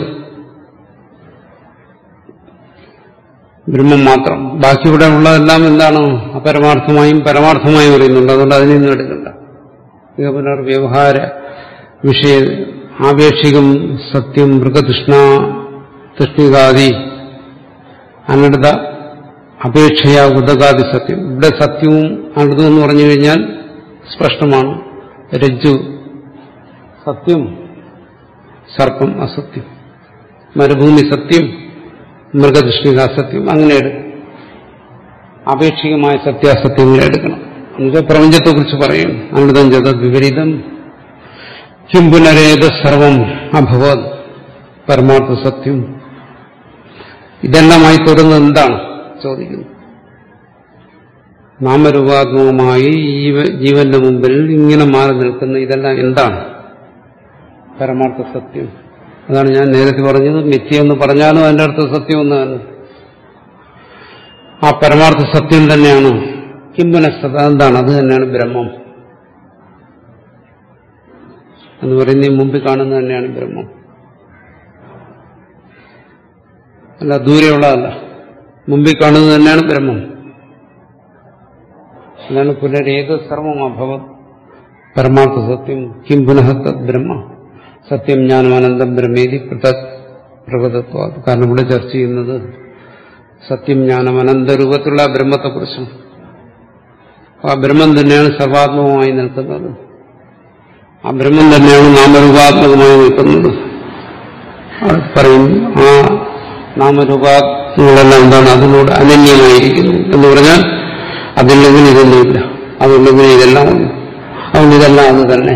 ബ്രഹ്മം മാത്രം ബാക്കി ഇവിടെ ഉള്ളതെല്ലാം എന്താണ് അപരമാർത്ഥമായും പരമാർത്ഥമായും അറിയുന്നുണ്ട് അതുകൊണ്ട് അതിൽ നിന്നും എടുക്കണ്ട ഇത് പുനർ വ്യവഹാര വിഷയ ആപേക്ഷികം സത്യം മൃഗതൃഷ്ണ തൃഷ്ണികാദി അനടുത അപേക്ഷയ ഉദകാദി സത്യം ഇവിടെ സത്യവും അനടുതും എന്ന് പറഞ്ഞു കഴിഞ്ഞാൽ സ്പഷ്ടമാണ് രജ്ജു സത്യം സർപ്പം അസത്യം മരുഭൂമി സത്യം മൃഗദൃഷ്ടിക അസത്യം അങ്ങനെ എടുക്കും ആപേക്ഷികമായ സത്യാസത്യങ്ങളെ എടുക്കണം എന്നുവെച്ചാൽ പ്രപഞ്ചത്തെക്കുറിച്ച് പറയും അനൃതം ജത വിപരീതം കിം പുനരേത സർവം അഭവത് പരമാർത്ഥ സത്യം ഇതെല്ലാമായി തുടർന്ന് എന്താണ് ചോദിക്കുന്നു നാമരൂപാത്മകമായി ജീവ- ജീവന്റെ മുമ്പിൽ ഇങ്ങനെ മാറി നിൽക്കുന്ന ഇതെല്ലാം എന്താണ് പരമാർത്ഥ സത്യം അതാണ് ഞാൻ നേരത്തെ പറഞ്ഞത് മിഥ്യ എന്ന് പറഞ്ഞാലും അതിന്റെ അർത്ഥം സത്യം എന്ന് തന്നെ ആ പരമാർത്ഥ സത്യം തന്നെയാണ് കിംബനസ്ഥത എന്താണ് അത് തന്നെയാണ് ബ്രഹ്മം എന്ന് പറയുന്ന ഈ മുമ്പിൽ കാണുന്നത് തന്നെയാണ് ബ്രഹ്മം അല്ല ദൂരെയുള്ളതല്ല മുമ്പിൽ കാണുന്നത് തന്നെയാണ് ബ്രഹ്മം അതാണ് പുനരേത് സർവം അഭവത് പരമാർത്ഥ സത്യം കിം പുനഃ തത് ബ്രഹ്മ സത്യം ജ്ഞാനം അനന്തം ബ്രഹ്മേതി പൃഥക് പ്രകൃതത്വ കാരണം ഇവിടെ ചർച്ച ചെയ്യുന്നത് സത്യം ജ്ഞാനം അനന്തരൂപത്തിലുള്ള ആ ബ്രഹ്മത്തെക്കുറിച്ചാണ് ആ ബ്രഹ്മം തന്നെയാണ് സർവാത്മകമായി നിൽക്കുന്നത് ആ ബ്രഹ്മം തന്നെയാണ് നാമരൂപാത്മകമായി നിൽക്കുന്നത് അത് പറയും ആ നാമരൂപാത്മകളെല്ലാം എന്താണ് അതിനോട് അനന്യമായിരിക്കുന്നു എന്ന് പറഞ്ഞാൽ അതില്ലെങ്കിൽ ഇതൊന്നുമില്ല അതുണ്ടെങ്കിൽ ഇതെല്ലാം ഉണ്ട് അതുകൊണ്ട് ഇതെല്ലാം അത് തന്നെ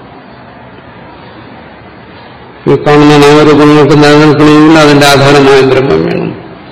ഈ കാണുന്ന നാമരൂപങ്ങൾക്ക് നിലനിൽക്കണമെങ്കിൽ അതിന്റെ ആധാരമായ ബ്രഹ്മം വേണം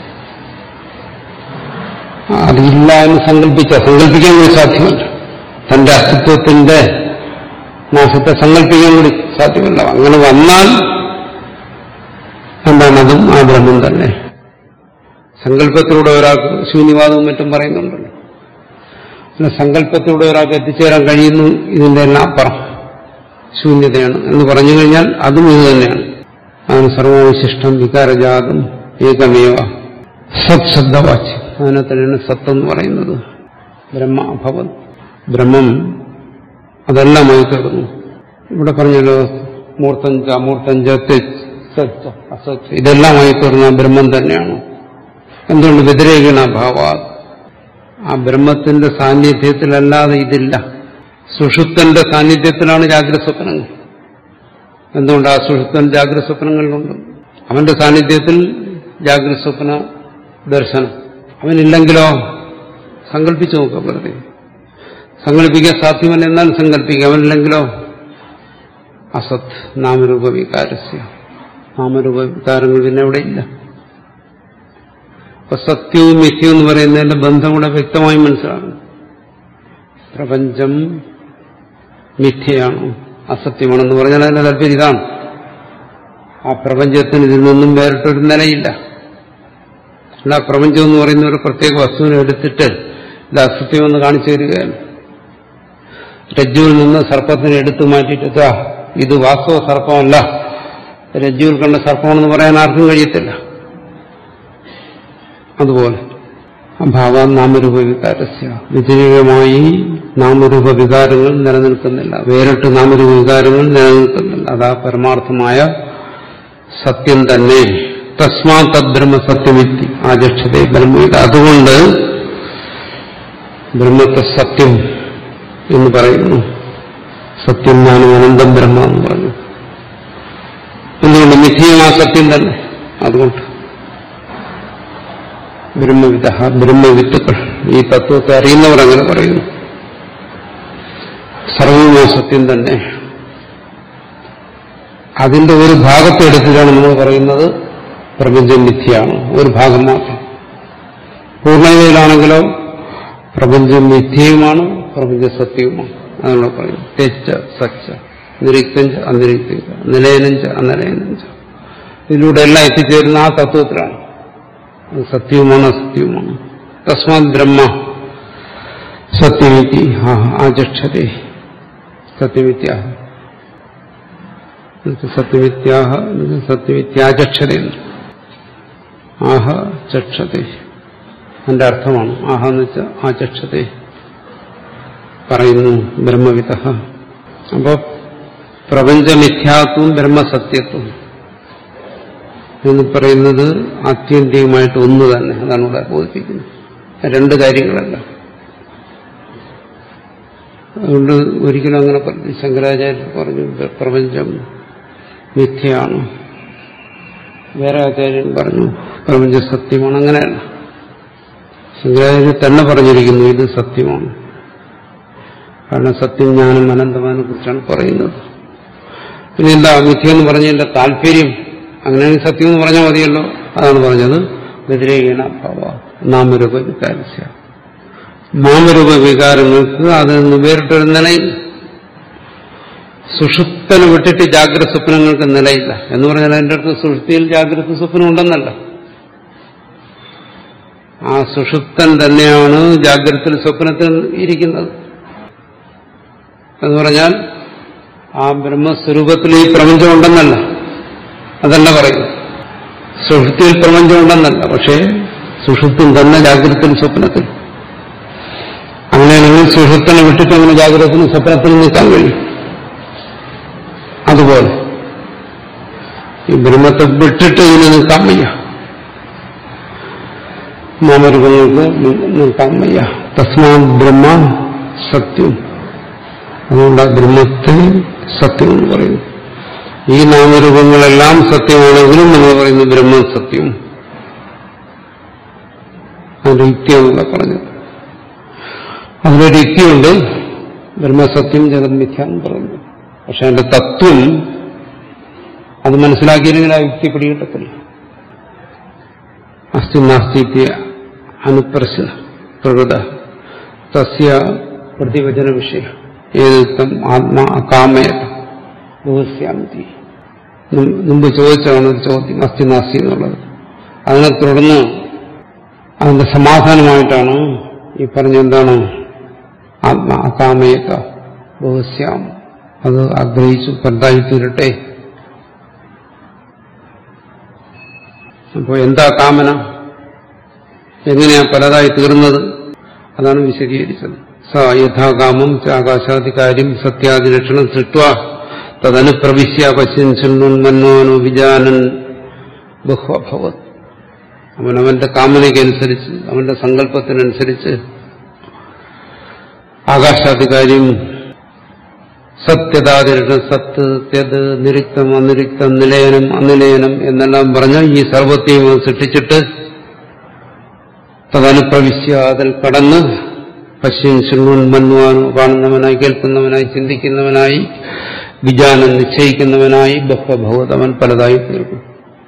അതില്ല എന്ന് സങ്കല്പിച്ച സങ്കല്പിക്കാൻ കൂടി സാധ്യമല്ല തന്റെ അസ്തിത്വത്തിന്റെ നാശത്തെ സങ്കല്പിക്കാൻ കൂടി സാധ്യമല്ല അങ്ങനെ വന്നാൽ എന്താണ് അതും ആ ബ്രഹ്മം തന്നെ സങ്കല്പത്തിലൂടെ ഒരാൾക്ക് ശൂന്യവാദവും മറ്റും പറയുന്നുണ്ടല്ലോ അല്ല സങ്കല്പത്തിലൂടെ ഒരാൾക്ക് എത്തിച്ചേരാൻ കഴിയുന്നു ഇതിന്റെ എല്ലാം അപ്പുറം ശൂന്യതയാണ് എന്ന് പറഞ്ഞു കഴിഞ്ഞാൽ അതും ഇത് തന്നെയാണ് അതാണ് സർവവിശിഷ്ടം വികാരജാതം ഏകമേവ സത് ശബ്ദവാച്യം അതിനെ തന്നെയാണ് സത്ത് എന്ന് പറയുന്നത് ബ്രഹ്മ അഭവൻ ബ്രഹ്മം അതെല്ലാമായി തീർന്നു ഇവിടെ പറഞ്ഞല്ലോ മൂർത്തഞ്ച അമൂർത്തഞ്ച സച്ച അസച്ച ഇതെല്ലാമായി തീർന്ന ബ്രഹ്മം തന്നെയാണ് എന്തുകൊണ്ട് വ്യതിരേകണ ഭാവ ആ ബ്രഹ്മത്തിന്റെ സാന്നിധ്യത്തിലല്ലാതെ ഇതില്ല സുഷുപ്തന്റെ സാന്നിധ്യത്തിലാണ് ജാഗ്രത സ്വപ്നങ്ങൾ എന്തുകൊണ്ട് ആ സുഷുപ്തൻ ജാഗ്രത സ്വപ്നങ്ങളിലുണ്ട് അവന്റെ സാന്നിധ്യത്തിൽ ജാഗ്രത സ്വപ്ന ദർശനം അവനില്ലെങ്കിലോ സങ്കല്പിച്ചു നോക്കാം വെറുതെ സങ്കല്പിക്കാൻ സാധ്യമല്ല എന്നാൽ സങ്കല്പിക്കുക അവനില്ലെങ്കിലോ അസത് നാമരൂപ വികാരസ്യ നാമരൂപ വികാരങ്ങൾ പിന്നെ അവിടെ ഇല്ല അപ്പൊ സത്യവും മിഥ്യവും എന്ന് പറയുന്നതിന്റെ ബന്ധം കൂടെ വ്യക്തമായി മനസ്സിലാകും പ്രപഞ്ചം മിഥ്യയാണ് അസത്യമാണെന്ന് പറഞ്ഞാൽ അതിന്റെ താല്പര്യം ഇതാണ് ആ പ്രപഞ്ചത്തിന് ഇതിൽ നിന്നും വേറിട്ടൊരു നിലയില്ല അല്ല പ്രപഞ്ചം എന്ന് പറയുന്ന ഒരു പ്രത്യേക വസ്തുവിനെ എടുത്തിട്ട് ഇത് അസത്യമെന്ന് കാണിച്ചു തരികയാണ് രജ്ജുവിൽ നിന്ന് സർപ്പത്തിനെ എടുത്തു മാറ്റിയിട്ട് "ദാ, ഇത് വാസ്തവ സർപ്പമല്ല രജ്ജുവിൽ കണ്ട സർപ്പമാണെന്ന് പറയാൻ ആർക്കും കഴിയത്തില്ല അതുപോലെ ഭാവ നാമരൂപ വികാരസ്യ വ്യതിരികമായി നാമരൂപ വികാരങ്ങൾ നിലനിൽക്കുന്നില്ല വേറിട്ട് നാമരൂപ വികാരങ്ങൾ നിലനിൽക്കുന്നില്ല അതാ പരമാർത്ഥമായ സത്യം തന്നെ തസ്മാ തദ്ബ്രഹ്മ സത്യമിത്തി ആചക്ഷതേ ബ്രഹ്മവിത അതുകൊണ്ട് ബ്രഹ്മത്തെ സത്യം എന്ന് പറയുന്നു സത്യം ഞാനും അനന്തം ബ്രഹ്മ എന്ന് പറഞ്ഞു എന്തുകൊണ്ട് മിഥ്യയും ആ സത്യം തന്നെ അതുകൊണ്ട് ബ്രഹ്മവിദ ബ്രഹ്മവിത്തുക്കൾ ഈ തത്വത്തെ അറിയുന്നവർ അങ്ങനെ പറയുന്നു സർവവും ആ സത്യം തന്നെ അതിന്റെ ഒരു ഭാഗത്തെ എടുത്തിട്ടാണ് നമ്മൾ പറയുന്നത് പ്രപഞ്ചം മിഥ്യയാണ് ഒരു ഭാഗം മാത്രം പൂർണ്ണതയിലാണെങ്കിലോ പ്രപഞ്ചം മിഥ്യയുമാണ് പ്രപഞ്ച സത്യവുമാണ് അതാണ് പറയുന്നത് തെച്ച സച്ച നിരീക്തഞ്ച അനിരീക്തഞ്ച നിലയനഞ്ച അനിലയനഞ്ച ഇതിലൂടെ എല്ലാം എത്തിച്ചേരുന്ന ആ തത്വത്തിലാണ് അത് സത്യവുമാണ് അസത്യവുമാണ് തസ്മാത് ബ്രഹ്മ സത്യമിതി ആചക്ഷതേ സത്യമിത്യാഹ സത്യമിത്യാഹ സത്യമിത്യാചക്ഷത ആഹ ചക്ഷതേ അതിന്റെ അർത്ഥമാണ് ആഹ എന്ന് വെച്ചാൽ ആചക്ഷതേ പറയുന്നു ബ്രഹ്മവിധ അപ്പോൾ പ്രപഞ്ചമിഥ്യാത്വം ബ്രഹ്മസത്യത്വം എന്ന് പറയുന്നത് ആത്യന്തികമായിട്ട് ഒന്ന് തന്നെ അതാണ് ഇവിടെ ബോധിപ്പിക്കുന്നത് രണ്ട് കാര്യങ്ങളല്ല അതുകൊണ്ട് ഒരിക്കലും അങ്ങനെ പറഞ്ഞു ശങ്കരാചാര്യർ പറഞ്ഞു പ്രപഞ്ചം മിഥ്യയാണ് വേറെ ആചാര്യൻ പറഞ്ഞു പ്രപഞ്ച സത്യമാണ് അങ്ങനെയല്ല ശങ്കരാചാര്യർ തന്നെ പറഞ്ഞിരിക്കുന്നു ഇത് സത്യമാണ് കാരണം സത്യം ജ്ഞാനം അനന്തമാനെ കുറിച്ചാണ് പറയുന്നത് പിന്നെ എന്താ മിഥ്യ എന്ന് പറഞ്ഞതിന്റെ താല്പര്യം അങ്ങനെയാണെങ്കിൽ സത്യം എന്ന് പറഞ്ഞാൽ മതിയല്ലോ അതാണ് പറഞ്ഞത് വ്യതിരേകീണ ഭാവ നാമരൂപ വികാരസ്യ നാമരൂപ വികാരങ്ങൾക്ക് അതിൽ നിന്ന് വേറിട്ടൊരു നിലയില്ല സുഷുപ്തന് വിട്ടിട്ട് ജാഗ്രത സ്വപ്നങ്ങൾക്ക് നിലയില്ല എന്ന് പറഞ്ഞാൽ എൻ്റെ അടുത്ത് സുഷുപ്തിയിൽ ജാഗ്രത സ്വപ്നം ഉണ്ടെന്നല്ല ആ സുഷുപ്തൻ തന്നെയാണ് ജാഗ്രത സ്വപ്നത്തിൽ ഇരിക്കുന്നത് എന്ന് പറഞ്ഞാൽ ആ ബ്രഹ്മസ്വരൂപത്തിൽ ഈ പ്രപഞ്ചം ഉണ്ടെന്നല്ല അതല്ല പറയും സുഷുപ്തിയിൽ പ്രപഞ്ചം ഉണ്ടെന്നല്ല പക്ഷേ സുഷുപ്തും തന്നെ ജാഗ്രതത്തിലും സ്വപ്നത്തിൽ അങ്ങനെയാണെങ്കിൽ സുഷുപ്തനെ വിട്ടിട്ട് അങ്ങനെ ജാഗ്രതത്തിനും സ്വപ്നത്തിനും നിൽക്കാൻ കഴിയും അതുപോലെ ഈ ബ്രഹ്മത്തെ വിട്ടിട്ട് ഇതിന് നിൽക്കാൻ വയ്യ നാമരൂപങ്ങൾക്ക് നിൽക്കാൻ വയ്യ തസ്മാ ബ്രഹ്മ സത്യം അതുകൊണ്ട് ആ ബ്രഹ്മത്തെ സത്യം എന്ന് പറയുന്നു ഈ നാമരൂപങ്ങളെല്ലാം സത്യമാണെങ്കിലും നമ്മൾ പറയുന്നു ബ്രഹ്മം സത്യം അതിന്റെ യുക്തിയാണല്ല പറഞ്ഞത് അതിലൊരു യുക്തിയുണ്ട് ബ്രഹ്മസത്യം ജഗന്മിഥ്യ എന്ന് പറയുന്നു പക്ഷെ അതിന്റെ തത്വം അത് മനസ്സിലാക്കിയില്ലെങ്കിൽ ആ യുക്തി പിടികിട്ടത്തില്ല അസ്തി നാസ്തിത്യ അനുപ്രശ്ന പ്രകൃത തസ്യ പ്രതിവചന വിഷയം ഏതുക്തം ആത്മാ അകാമയത ബഹുസ്യാന്തി മുമ്പ് ചോദിച്ചതാണ് ഒരു ചോദ്യം അസ്ഥി നാസ്തി എന്നുള്ളത് അതിനെ തുടർന്ന് അതിന്റെ സമാധാനമായിട്ടാണ് ഈ പറഞ്ഞ എന്താണ് ആത്മാ അകാമയത ബഹുസ്യാം അത് ആഗ്രഹിച്ചു പലതായി തീരട്ടെ അപ്പോൾ എന്താ കാമന എങ്ങനെയാ പലതായി തീർന്നത് അതാണ് വിശദീകരിച്ചത് സ യഥാകാമം ആകാശാധികാര്യം സത്യാദിലക്ഷണം സൃഷ്ടുവ തദനുപ്രവിശ്യ പശ്യൻ ശൃണ്ണുൻ മന്നോനു വിജാനൻ ബഹുഅഭവത് അവൻ അവന്റെ കാമനയ്ക്കനുസരിച്ച് അവന്റെ സങ്കല്പത്തിനനുസരിച്ച് ആകാശാധികാര്യം സത്യതാതിരണം സത്ത് ത്യത് നിരുക്തം അനിരുക്തം നിലയനം അനിലയനം എന്നെല്ലാം പറഞ്ഞ ഈ സർവത്തെയും സൃഷ്ടിച്ചിട്ട് തദനുപ്രവിശ്യ അതിൽ കടന്ന് പശ്യൻ ശൃണ്ണുൻ മന്വാനു കാണുന്നവനായി കേൾക്കുന്നവനായി ചിന്തിക്കുന്നവനായി വിജാനം നിശ്ചയിക്കുന്നവനായി ബഹ്വഭവത് അവൻ പലതായി തീർക്കും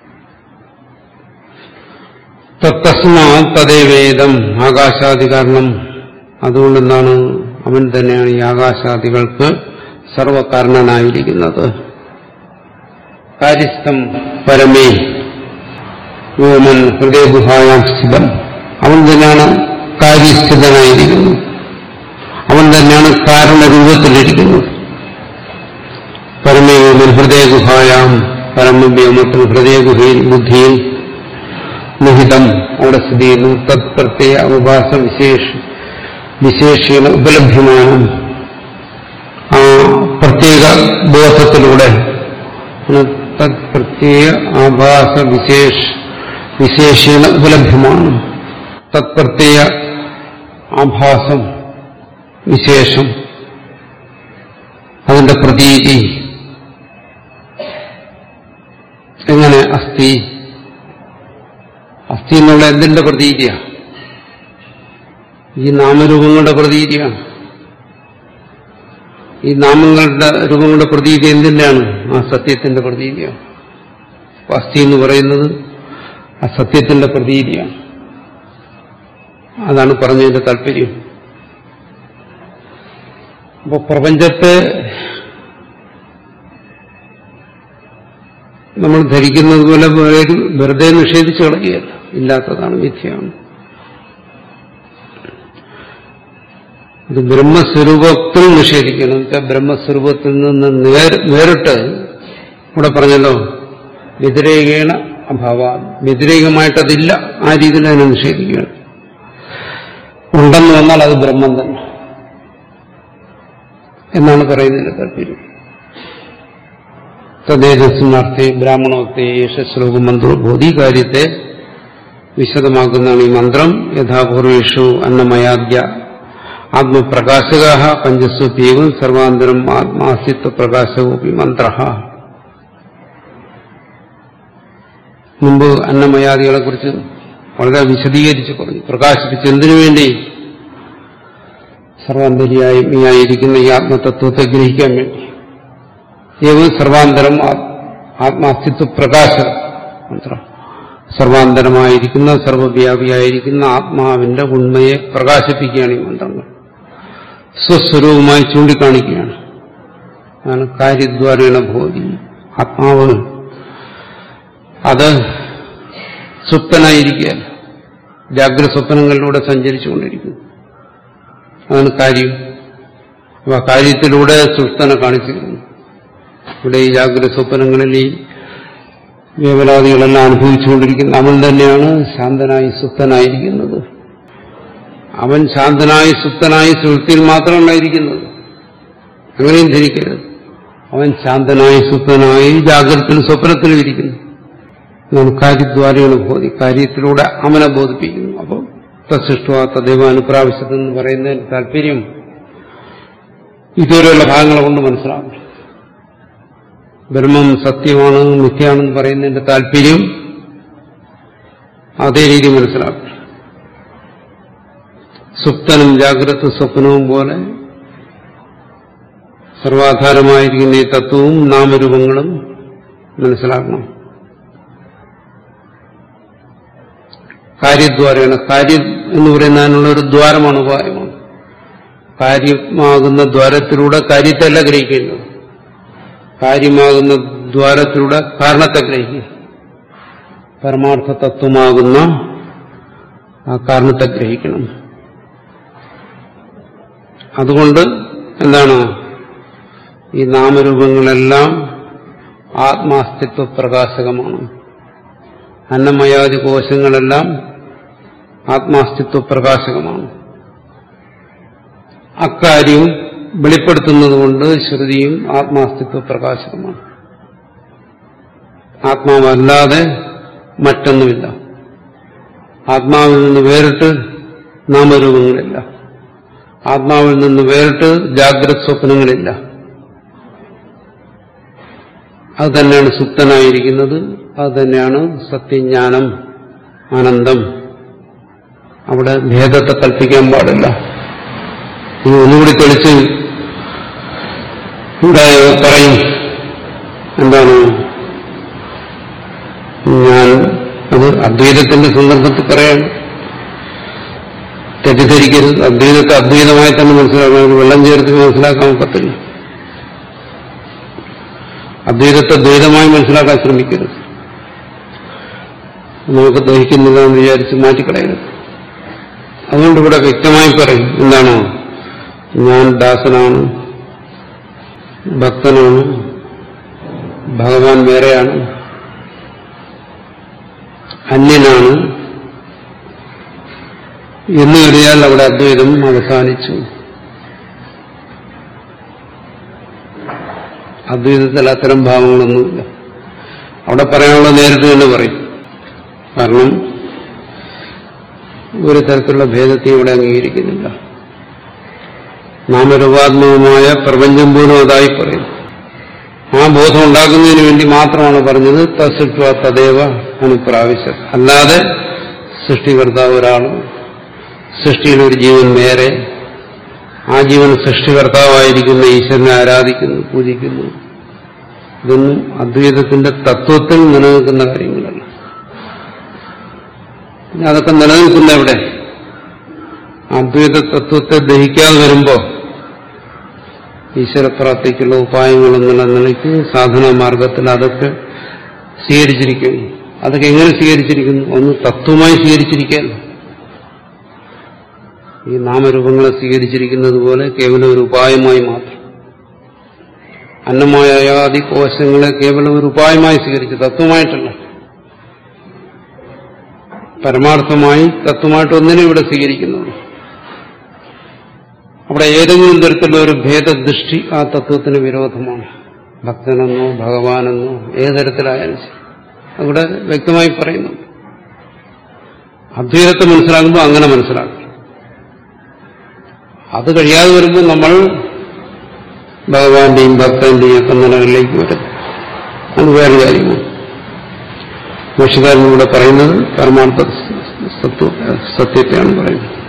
തസ്മാ തദേവേദം ആകാശാദികാരണം അതുകൊണ്ടെന്താണ് അവൻ തന്നെയാണ് ഈ ആകാശാദികൾക്ക് സർവകാരണനായിരിക്കുന്നത് കാര്യസ്ഥം പരമേ വ്യോമൻ ഹൃദയഗുഹായാം സ്ഥിതം അവൻ തന്നെയാണ് കാര്യസ്ഥിതനായിരിക്കുന്നത് അവൻ തന്നെയാണ് കാരണരൂപത്തിലിരിക്കുന്നത് പരമയോമൻ ഹൃദയഗുഹായാം പരമവ്യോമത്തിൽ ഹൃദയഗുഹയിൽ ബുദ്ധിയിൽ നിഹിതം അവിടെ സ്ഥിതി ചെയ്യുന്നു തത് പ്രത്യേക അവഭാസ വിശേഷ വിശേഷീന ഉപലഭ്യമാണ് ആ പ്രത്യേക ബോധത്തിലൂടെ തത് പ്രത്യേക ആഭാസ വിശേഷ വിശേഷീന ഉപലഭ്യമാണ് തത് പ്രത്യേക ആഭാസം വിശേഷം അതിന്റെ പ്രതീതി എങ്ങനെ അസ്ഥി അസ്ഥി എന്നുള്ള എന്തിന്റെ പ്രതീതിയാണ് ഈ നാമരൂപങ്ങളുടെ പ്രതീതിയാണ് ഈ നാമങ്ങളുടെ രൂപങ്ങളുടെ പ്രതീതി എന്തിന്റെയാണ് ആ സത്യത്തിന്റെ പ്രതീതിയാണ് അസ്ഥി എന്ന് പറയുന്നത് ആ സത്യത്തിന്റെ പ്രതീതിയാണ് അതാണ് പറഞ്ഞതിന്റെ താല്പര്യം അപ്പൊ പ്രപഞ്ചത്തെ നമ്മൾ ധരിക്കുന്നത് പോലെ വെറുതെ നിഷേധിച്ചു കളയുകയല്ല ഇല്ലാത്തതാണ് മിഥ്യയാണ് ഇത് ബ്രഹ്മസ്വരൂപത്തിൽ നിഷേധിക്കണം വെച്ചാൽ ബ്രഹ്മസ്വരൂപത്തിൽ നിന്ന് നേരിട്ട് ഇവിടെ പറഞ്ഞല്ലോ വ്യതിരേകേണ അഭാവ വ്യതിരേകമായിട്ടതില്ല ആ രീതിയിൽ അതിനെ നിഷേധിക്കുകയാണ് ഉണ്ടെന്ന് വന്നാൽ അത് ബ്രഹ്മം തന്നെ എന്നാണ് പറയുന്നതിന്റെ താല്പര്യം തദ്ദേശനാർത്ഥേ ബ്രാഹ്മണോക്തേ യേശ ശ്ലോകം മന്ത്രോ ബോധി കാര്യത്തെ വിശദമാക്കുന്നതാണ് ഈ മന്ത്രം യഥാപൂർവേഷു അന്നമയാദ്യ ആത്മപ്രകാശക പഞ്ചസ്വപ്യവും സർവാന്തരം ആത്മാസ്തിത്വ പ്രകാശകോപി മന്ത്ര മുമ്പ് അന്നമയാദികളെ കുറിച്ച് വളരെ വിശദീകരിച്ച് പറഞ്ഞു പ്രകാശിപ്പിച്ച് എന്തിനു വേണ്ടി സർവാന്തരിയായിരിക്കുന്ന ഈ ആത്മതത്വത്തെ ഗ്രഹിക്കാൻ വേണ്ടി ഏവം സർവാന്തരം ആത്മാസ്തിത്വ പ്രകാശ മന്ത്രം സർവാന്തരമായിരിക്കുന്ന സർവവ്യാപിയായിരിക്കുന്ന ആത്മാവിന്റെ ഉണ്മയെ പ്രകാശിപ്പിക്കുകയാണ് ഈ മന്ത്രങ്ങൾ സ്വസ്വരൂപമായി ചൂണ്ടിക്കാണിക്കുകയാണ് അതാണ് കാര്യദ്വാരേണ ബോധി ആത്മാവ് അത് സുപ്തനായിരിക്കുക ജാഗ്രത സ്വപ്നങ്ങളിലൂടെ സഞ്ചരിച്ചുകൊണ്ടിരിക്കുന്നു അതാണ് കാര്യം അപ്പൊ ആ കാര്യത്തിലൂടെ സുപ്തനെ കാണിച്ചിരുന്നു ഇവിടെ ഈ ജാഗ്രത സ്വപ്നങ്ങളിൽ ഈ വേവലാദികളെല്ലാം അനുഭവിച്ചുകൊണ്ടിരിക്കുന്ന അവൻ തന്നെയാണ് ശാന്തനായി സുപ്തനായിരിക്കുന്നത് അവൻ ശാന്തനായി സുപ്തനായി സുഹൃത്തിയിൽ മാത്രമല്ല ഇരിക്കുന്നത് അങ്ങനെയും ധരിക്കരുത് അവൻ ശാന്തനായി സുപ്തനായി ജാഗ്രതത്തിലും സ്വപ്നത്തിലും ഇരിക്കുന്നു നാം കാര്യദ്വാരയാണ് ബോധി കാര്യത്തിലൂടെ അവനെ ബോധിപ്പിക്കുന്നു അപ്പോൾ തസിഷ്ട തദൈവ അനുപ്രാവശ്യത്തെന്ന് പറയുന്നതിന് താല്പര്യം ഇതുവരെയുള്ള ഭാഗങ്ങളെ കൊണ്ട് മനസ്സിലാകും ബ്രഹ്മം സത്യമാണ് മിഥ്യയാണെന്ന് പറയുന്നതിന്റെ താല്പര്യം അതേ രീതി മനസ്സിലാക്കും സുപ്തനും ജാഗ്രത സ്വപ്നവും പോലെ സർവാധാരമായിരിക്കുന്ന ഈ തത്വവും നാമരൂപങ്ങളും മനസ്സിലാക്കണം കാര്യദ്വാരമാണ് കാര്യം എന്ന് പറയുന്നതിനുള്ള ഒരു ദ്വാരമാണ് ഉപായമാണ് കാര്യമാകുന്ന ദ്വാരത്തിലൂടെ കാര്യത്തെയല്ല ഗ്രഹിക്കേണ്ടത് കാര്യമാകുന്ന ദ്വാരത്തിലൂടെ കാരണത്തെ ഗ്രഹിക്കുക പരമാർത്ഥ തത്വമാകുന്ന ആ കാരണത്തെ ഗ്രഹിക്കണം അതുകൊണ്ട് എന്താണ് ഈ നാമരൂപങ്ങളെല്ലാം ആത്മാസ്തിത്വ പ്രകാശകമാണ് അന്നമയാദി കോശങ്ങളെല്ലാം ആത്മാസ്തിത്വ പ്രകാശകമാണ് അക്കാര്യം വെളിപ്പെടുത്തുന്നതുകൊണ്ട് ശ്രുതിയും ആത്മാസ്തിത്വ പ്രകാശകമാണ് ആത്മാവല്ലാതെ മറ്റൊന്നുമില്ല ആത്മാവിൽ നിന്ന് വേറിട്ട് നാമരൂപങ്ങളില്ല ആത്മാവിൽ നിന്ന് വേറിട്ട് ജാഗ്രത സ്വപ്നങ്ങളില്ല അത് തന്നെയാണ് സുപ്തനായിരിക്കുന്നത് അത് തന്നെയാണ് സത്യജ്ഞാനം ആനന്ദം അവിടെ ഭേദത്തെ കൽപ്പിക്കാൻ പാടില്ല ഇത് ഒന്നുകൂടി തെളിച്ച് ഇവിടെ പറയും എന്താണ് ഞാൻ അത് അദ്വൈതത്തിന്റെ സന്ദർഭത്തിൽ പറയാൻ തെറ്റിദ്ധരിക്കരുത് അദ്വൈതത്തെ അദ്വൈതമായി തന്നെ മനസ്സിലാക്കണം ഒരു വെള്ളം ചേർത്ത് മനസ്സിലാക്കാൻ ഒക്കത്തില്ല അദ്വൈതത്തെ ദ്വൈതമായി മനസ്സിലാക്കാൻ ശ്രമിക്കരുത് നമുക്ക് ദഹിക്കുന്നില്ല എന്ന് വിചാരിച്ച് മാറ്റിക്കളയരുത് അതുകൊണ്ട് ഇവിടെ വ്യക്തമായി പറയും എന്താണോ ഞാൻ ദാസനാണ് ഭക്തനാണ് ഭഗവാൻ വേറെയാണ് അന്യനാണ് എന്ന് കരുതിയാൽ അവിടെ അദ്വൈതം അവസാനിച്ചു അദ്വൈതത്തിൽ അത്തരം ഭാവങ്ങളൊന്നുമില്ല അവിടെ പറയാനുള്ള നേരിട്ട് തന്നെ പറയും കാരണം ഒരു തരത്തിലുള്ള ഭേദത്തെ ഇവിടെ അംഗീകരിക്കുന്നില്ല നാമരൂപാത്മകമായ പ്രപഞ്ചം പോലും അതായി പറയും ആ ബോധം ഉണ്ടാക്കുന്നതിന് വേണ്ടി മാത്രമാണ് പറഞ്ഞത് തസൃത്വ തദേവ അനുപ്രാവശ്യം അല്ലാതെ സൃഷ്ടികർത്താവ് ഒരാൾ സൃഷ്ടിയിൽ ഒരു ജീവൻ വേറെ ആ ജീവൻ സൃഷ്ടികർത്താവായിരിക്കുന്ന ഈശ്വരനെ ആരാധിക്കുന്നു പൂജിക്കുന്നു ഇതൊന്നും അദ്വൈതത്തിന്റെ തത്വത്തിൽ നിലനിൽക്കുന്ന കാര്യങ്ങളല്ല പിന്നെ അതൊക്കെ നിലനിൽക്കുന്ന എവിടെ അദ്വൈത തത്വത്തെ ദഹിക്കാതെ വരുമ്പോൾ ഈശ്വരപ്രാപ്തിക്കുള്ള ഉപായങ്ങൾ എന്നുള്ള നിലയ്ക്ക് സാധനാ മാർഗത്തിൽ അതൊക്കെ സ്വീകരിച്ചിരിക്കുന്നു അതൊക്കെ എങ്ങനെ സ്വീകരിച്ചിരിക്കുന്നു ഒന്ന് തത്വമായി സ്വീകരിച്ചിരിക്കാൻ ഈ നാമരൂപങ്ങളെ സ്വീകരിച്ചിരിക്കുന്നത് പോലെ കേവലം ഒരു ഉപായമായി മാത്രം അന്നമായ ആദി കോശങ്ങളെ കേവലം ഒരു ഉപായമായി സ്വീകരിച്ചു തത്വമായിട്ടല്ല പരമാർത്ഥമായി തത്വമായിട്ട് ഒന്നിനെ ഇവിടെ സ്വീകരിക്കുന്നുള്ളൂ അവിടെ ഏതെങ്കിലും തരത്തിലുള്ള ഒരു ഭേദദൃഷ്ടി ആ തത്വത്തിന് വിരോധമാണ് ഭക്തനെന്നോ ഭഗവാനെന്നോ ഏത് തരത്തിലായാലും ശരി അവിടെ വ്യക്തമായി പറയുന്നു അദ്വൈതത്തെ മനസ്സിലാക്കുമ്പോൾ അങ്ങനെ മനസ്സിലാക്കും അത് കഴിയാതെ വരുമ്പോൾ നമ്മൾ ഭഗവാന്റെയും ഭക്തന്റെയും ഒക്കെ നിലകളിലേക്ക് വരുന്നു അത് വേറെ കാര്യമാണ് മോശകാരൻ ഇവിടെ പറയുന്നത് പരമാർത്ഥ സത്വ സത്യത്തെയാണ് പറയുന്നത്